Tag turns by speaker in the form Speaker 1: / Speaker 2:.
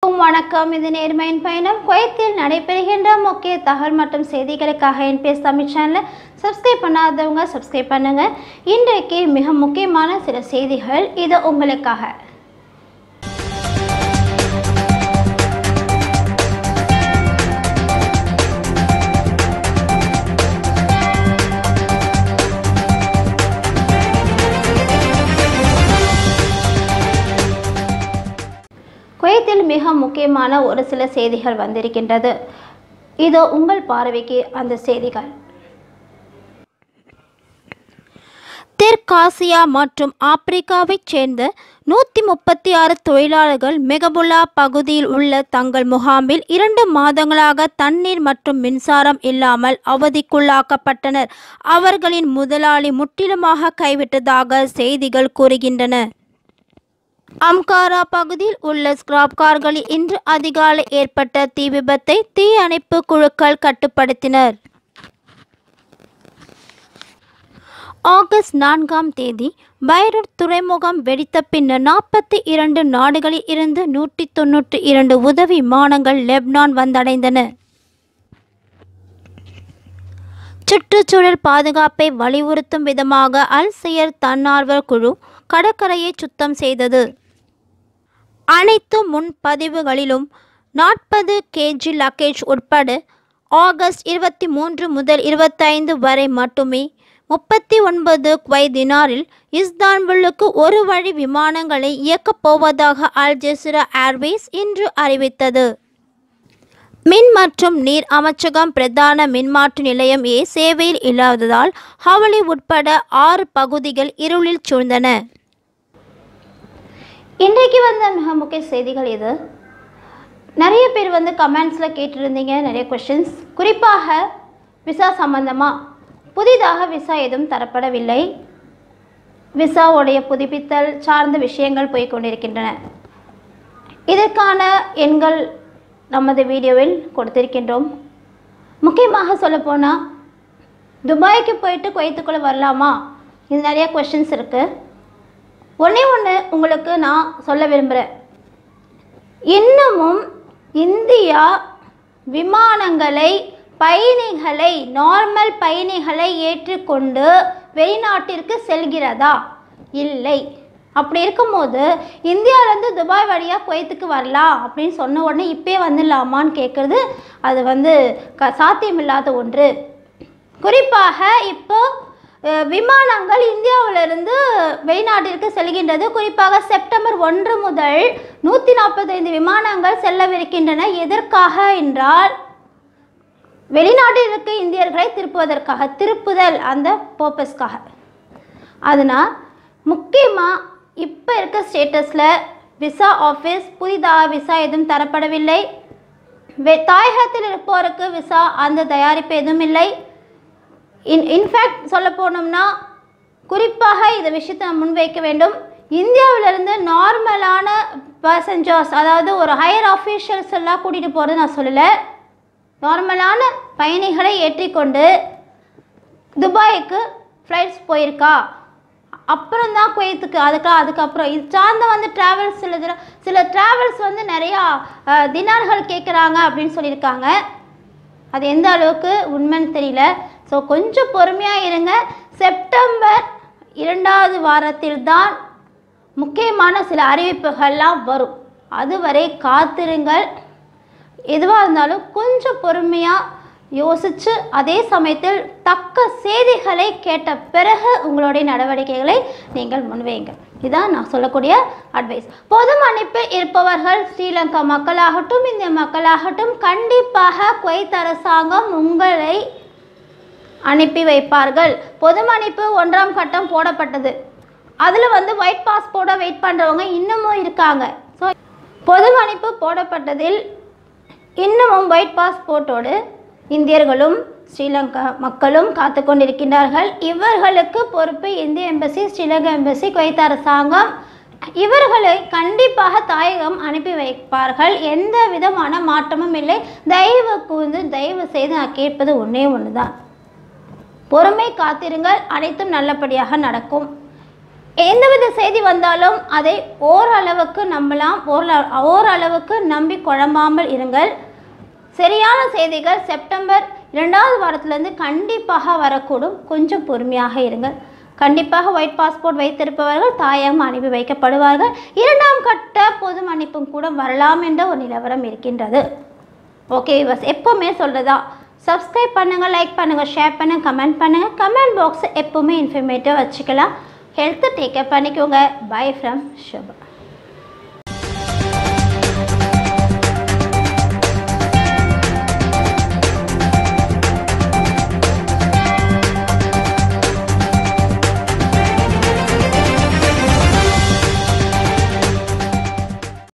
Speaker 1: வணக்கம் இது நேர்மையின் பயணம் குவைத்தில் நடைபெறுகின்ற முக்கிய தகவல் மற்றும் செய்திகளுக்காக என்பிஎஸ் தமிழ் சேனலை சப்ஸ்கிரைப் பண்ணாதவங்க சப்ஸ்கிரைப் பண்ணுங்க இன்றைக்கு மிக முக்கியமான சில செய்திகள் இது உங்களுக்காக குவைத்தில் மிக முக்கியமான ஒரு சில செய்திகள் வந்திருக்கின்றது இதோ உங்கள் பார்வைக்கு அந்த செய்திகள் தெற்காசியா மற்றும் ஆப்பிரிக்காவைச் சேர்ந்த நூற்றி முப்பத்தி ஆறு தொழிலாளர்கள் மெகபுல்லா பகுதியில் உள்ள தங்கள் முகாமில் இரண்டு மாதங்களாக தண்ணீர் மற்றும் மின்சாரம் இல்லாமல் அவதிக்குள்ளாக்கப்பட்டனர் அவர்களின் முதலாளி முற்றிலுமாக கைவிட்டதாக செய்திகள் கூறுகின்றன அம்காரா பகுதியில் உள்ள ஸ்கிராப் கார்களில் இன்று அதிகாலை ஏற்பட்ட தீ விபத்தை தீயணைப்பு குழுக்கள் கட்டுப்படுத்தினர் ஆகஸ்ட் நான்காம் தேதி பைரூட் துறைமுகம் வெடித்த பின்னர் நாற்பத்தி இரண்டு நாடுகளில் இருந்து நூற்றி தொன்னூற்றி இரண்டு உதவி விமானங்கள் லெப்னான் வந்தடைந்தன சுற்றுச்சூழல் பாதுகாப்பை வலியுறுத்தும் விதமாக அல் செயர் தன்னார்வ குழு கடற்கரையை சுத்தம் செய்தது அனைத்து முன்பதிவுகளிலும் நாற்பது கேஜி லக்கேஜ் உட்பட ஆகஸ்ட் இருபத்தி மூன்று முதல் இருபத்தைந்து வரை மட்டுமே முப்பத்தி ஒன்பது குவைத் தினாரில் இஸ்தான்புல்லுக்கு ஒரு வழி விமானங்களை இயக்கப் போவதாக அல் ஜெசிரா ஏர்வேஸ் இன்று அறிவித்தது மின் மற்றும் நீர் அமைச்சகம் பிரதான மின்மாற்று நிலையம் ஏ சேவையில் இல்லாததால் ஹவலி உட்பட ஆறு பகுதிகள் இருளில் சூழ்ந்தன இன்றைக்கு வந்த மிக முக்கிய செய்திகள் இது நிறைய பேர் வந்து கமெண்ட்ஸில் கேட்டிருந்தீங்க நிறைய கொஷின்ஸ் குறிப்பாக விசா சம்பந்தமாக புதிதாக விசா எதுவும் தரப்படவில்லை விசாவுடைய புதுப்பித்தல் சார்ந்த விஷயங்கள் போய் கொண்டிருக்கின்றன இதற்கான எண்கள் நமது வீடியோவில் கொடுத்திருக்கின்றோம் முக்கியமாக சொல்லப்போனால் துபாய்க்கு போயிட்டு குவைத்துக்குள்ளே வரலாமா இது நிறைய கொஷின்ஸ் இருக்குது ஒன்றே ஒன்று உங்களுக்கு நான் சொல்ல விரும்புகிறேன் இன்னமும் இந்தியா விமானங்களை பயணிகளை நார்மல் பயணிகளை ஏற்றுக்கொண்டு வெளிநாட்டிற்கு செல்கிறதா இல்லை அப்படி இருக்கும்போது இந்தியாவிலேருந்து துபாய் வழியாக குவைத்துக்கு வரலாம் அப்படின்னு சொன்ன உடனே இப்பயே வந்துடலாமான்னு கேட்குறது அது வந்து க சாத்தியமில்லாத ஒன்று குறிப்பாக இப்போ அஹ், விமானங்கள் இந்தியாவிலிருந்து வெளிநாட்டிற்கு செல்கின்றது குறிப்பாக செப்டம்பர் ஒன்று முதல் நூற்றி நாற்பத்தைந்து விமானங்கள் செல்லவிருக்கின்றன எதற்காக என்றால் வெளிநாட்டில் இருக்க இந்தியர்களை திருப்புவதற்காக திருப்புதல் அந்த பர்பஸ்க்காக அதனால் முக்கியமாக இப்போ இருக்க ஸ்டேட்டஸில் விசா ஆஃபீஸ் புதிதாக விசா எதுவும் தரப்படவில்லை வெ தாயகத்தில் இருப்போருக்கு விசா அந்த தயாரிப்பு எதுவும் இல்லை இன் இன்ஃபேக்ட் சொல்ல போனோம்னா குறிப்பாக இந்த விஷயத்தை நான் முன்வைக்க வேண்டும் இந்தியாவிலிருந்து நார்மலான பேசஞ்சர்ஸ் அதாவது ஒரு ஹையர் ஆஃபீஷியல்ஸ் எல்லாம் கூட்டிகிட்டு போகிறது நான் சொல்லலை நார்மலான பயணிகளை ஏற்றிக்கொண்டு துபாய்க்கு ஃப்ளைட்ஸ் போயிருக்கா அப்புறம் தான் குவைத்துக்கு அதுக்கு அதுக்கப்புறம் இது சார்ந்த வந்து ட்ராவல்ஸ் சில இதுல- சில ட்ராவல்ஸ் வந்து நிறையா அஹ், தினார்கள் கேட்குறாங்க அப்படின்னு சொல்லியிருக்காங்க அது எந்த அளவுக்கு உண்மைன்னு தெரியல ஸோ கொஞ்சம் பொறுமையாக இருங்க செப்டம்பர் இரண்டாவது வாரத்தில் தான் முக்கியமான சில அறிவிப்புகள்லாம் வரும் அதுவரை காத்திருங்கள் எதுவாக இருந்தாலும் கொஞ்சம் பொறுமையாக யோசித்து அதே சமயத்தில் தக்க செய்திகளை கேட்ட பிறகு உங்களுடைய நடவடிக்கைகளை நீங்கள் முன்வைங்க இதான் நான் சொல்லக்கூடிய அட்வைஸ் பொது மன்னிப்பில் இருப்பவர்கள் ஸ்ரீலங்கா மக்களாகட்டும் இந்திய மக்களாகட்டும் கண்டிப்பாக குவைத் அரசாங்கம் உங்களை அனுப்பி வைப்பார்கள் பொது மன்னிப்பு ஒன்றாம் கட்டம் போடப்பட்டது அதில் வந்து ஒயிட் பாஸ்போர்ட்டை வெயிட் பண்ணுறவங்க இன்னமும் இருக்காங்க ஸோ பொது மன்னிப்பு போடப்பட்டதில் இன்னமும் ஒயிட் பாஸ்போர்ட்டோடு இந்தியர்களும் ஸ்ரீலங்கா மக்களும் காத்து கொண்டிருக்கின்றார்கள் இவர்களுக்கு பொறுப்பு இந்திய எம்பசி ஸ்ரீலங்கா எம்பசி குவைத் அரசாங்கம் இவர்களை கண்டிப்பாக தாயகம் அனுப்பி வைப்பார்கள் எந்த விதமான மாற்றமும் இல்லை தயவு கூர்ந்து தயவு செய்து நான் கேட்பது ஒன்றே ஒன்று தான் பொறுமை காத்திருங்கள் அனைத்தும் நல்லபடியாக நடக்கும் எந்தவித செய்தி வந்தாலும் அதை ஓரளவுக்கு நம்பலாம் ஓரள- ஓரளவுக்கு நம்பி குழம்பாமல் இருங்கள் சரியான செய்திகள் செப்டம்பர் இரண்டாவது வாரத்திலிருந்து கண்டிப்பாக வரக்கூடும் கொஞ்சம் பொறுமையாக இருங்கள் கண்டிப்பாக ஒயிட் பாஸ்போர்ட் வைத்திருப்பவர்கள் தாயகம் அனுப்பி வைக்கப்படுவார்கள் இரண்டாம் கட்ட பொது மன்னிப்பும் கூட வரலாம் என்ற ஒரு நிலவரம் இருக்கின்றது ஓகே பஸ் எப்போவுமே சொல்கிறதா சப்ஸ்கிரைப் பண்ணுங்கள் லைக் பண்ணுங்கள் ஷேர் பண்ணுங்கள் கமெண்ட் பண்ணுங்கள் கமெண்ட் பாக்ஸ் எப்போவுமே இன்ஃபர்மேட்டிவ் வச்சுக்கலாம் ஹெல்த்தை டேக்கப் பண்ணிக்கோங்க பை ஃப்ரம் ஷுபா